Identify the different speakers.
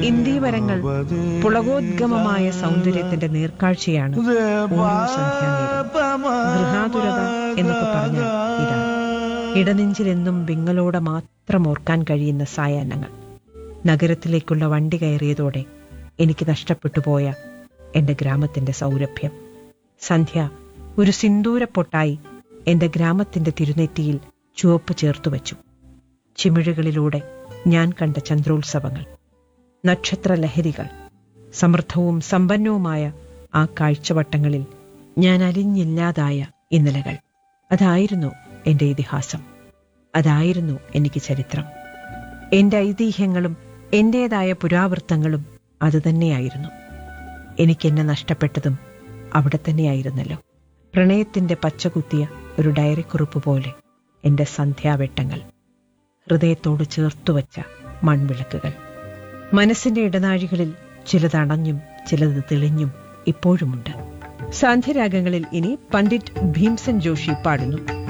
Speaker 1: ഇന്ദീവരങ്ങൾ പുളകോദ്ഗമമായ സൗന്ദര്യത്തിന്റെ നേർക്കാഴ്ചയാണ് ഓരോ സന്ധ്യാനേരം ഗൃഹാതുരത എന്നൊക്കെ പറഞ്ഞാൽ ഇതാണ് ഇടനെഞ്ചിലെന്നും വിങ്ങലോടെ മാത്രം ഓർക്കാൻ കഴിയുന്ന സായാഹ്നങ്ങൾ നഗരത്തിലേക്കുള്ള വണ്ടി കയറിയതോടെ എനിക്ക് നഷ്ടപ്പെട്ടു പോയ എന്റെ ഗ്രാമത്തിന്റെ സൗരഭ്യം സന്ധ്യ ഒരു സിന്ദൂരപ്പൊട്ടായി എന്റെ ഗ്രാമത്തിന്റെ തിരുനെറ്റിയിൽ ചുവപ്പ് ചേർത്തു വച്ചു ചിമിഴുകളിലൂടെ ഞാൻ കണ്ട ചന്ദ്രോത്സവങ്ങൾ നക്ഷത്രലഹരികൾ സമൃദ്ധവും സമ്പന്നവുമായ ആ കാഴ്ചവട്ടങ്ങളിൽ ഞാൻ അലിഞ്ഞില്ലാതായ ഇന്നലകൾ അതായിരുന്നു എന്റെ ഇതിഹാസം അതായിരുന്നു എനിക്ക് ചരിത്രം എന്റെ ഐതിഹ്യങ്ങളും എന്റേതായ പുരാവൃത്തങ്ങളും അതുതന്നെയായിരുന്നു എനിക്കെന്നെ നഷ്ടപ്പെട്ടതും അവിടെ തന്നെയായിരുന്നല്ലോ പ്രണയത്തിന്റെ പച്ചകുത്തിയ ഒരു ഡയറിക്കുറിപ്പ് പോലെ എന്റെ സന്ധ്യാവെട്ടങ്ങൾ ഹൃദയത്തോട് ചേർത്തുവച്ച മൺവിളക്കുകൾ മനസ്സിന്റെ ഇടനാഴികളിൽ ചിലത് അണഞ്ഞും ചിലത് തെളിഞ്ഞും ഇപ്പോഴുമുണ്ട് സാന്ധ്യരാഗങ്ങളിൽ ഇനി പണ്ഡിറ്റ് ഭീംസൻ ജോഷി പാടുന്നു